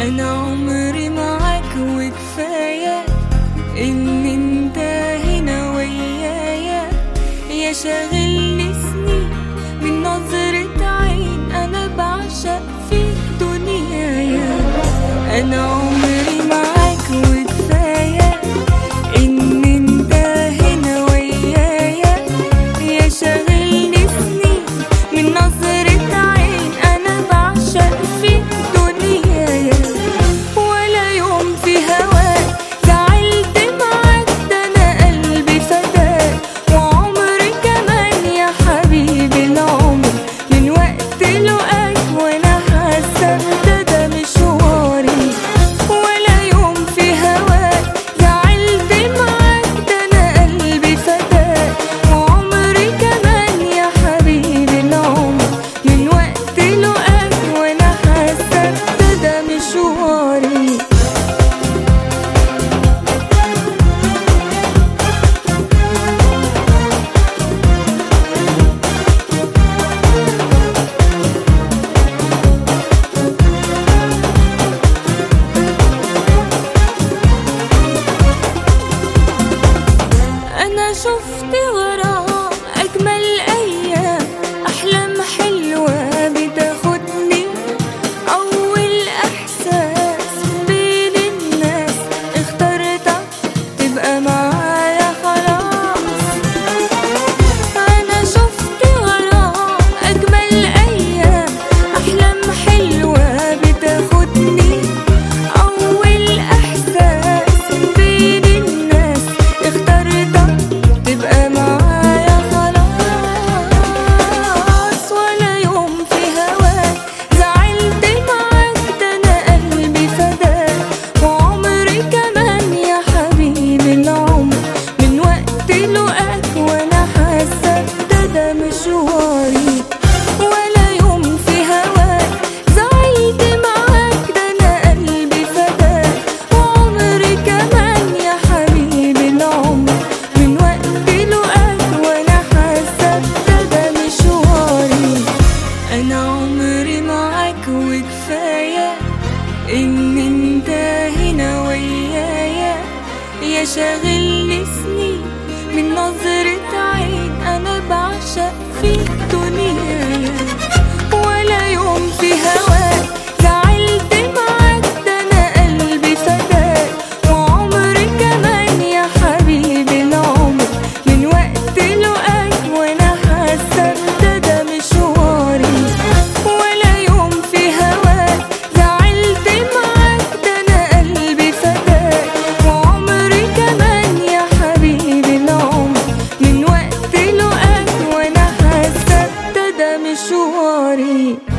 انا عمري معاك وكفايه ان انت هنا ويايا يا شاغلني سنين من نظرة عين انا بعشق فيك دنيايا انا عمري معاك وكفايه ان انت هنا ويايا يا شاغلني سنين من نظرة عين انا بعشق فيك دنيايا ولا يوم في هواك زعلت معاك ده انا قلبي فداك وعمري كمان يا حبيبي العمر من وقت لقاك وانا حاسه ده ده مشواري ولا يوم في هواك زعلت معاك ده انا قلبي فداك وعمري كمان يا حبيبي العمر من وقت لقاك وانا حاسه ده ده مشواري انا شفت وراه اجمل ايام احلام حلوه بتاخدني اول احساس بين الناس اخترتك تبقى معايا خلاص انا شفت وراه اجمل ايام احلام حلوه بتاخدني اول احساس بين الناس اخترتك تبقى معايا خلاص ولا يوم في هواك زعلت معاك ده انا قلبي فداك وعمري كمان يا حبيبي العمر من وقت لقاك وانا حاسه ده ده مشواري ولا يوم في هواك زعلت معاك ده انا قلبي فداك وعمري كمان يا حبيبي العمر من وقت لقاك وانا حاسه ده ده مشواري انا عمري معاك وكفايه ان انت هنا ويايا يا شاغلني سنين من نظرة عين انا بعشق فيك دنيايا ولا يوم في هواك زعلت معاك ده انا قلبي فداك وعمري كمان يا حبيبي العمر من وقت لقاك وانا حاسه ده ده مشواري ولا يوم في هواك زعلت معاك ده انا قلبي فداك وعمري كمان يا حبيبي العمر من وقت لقاك وانا حاسه ده ده مشواري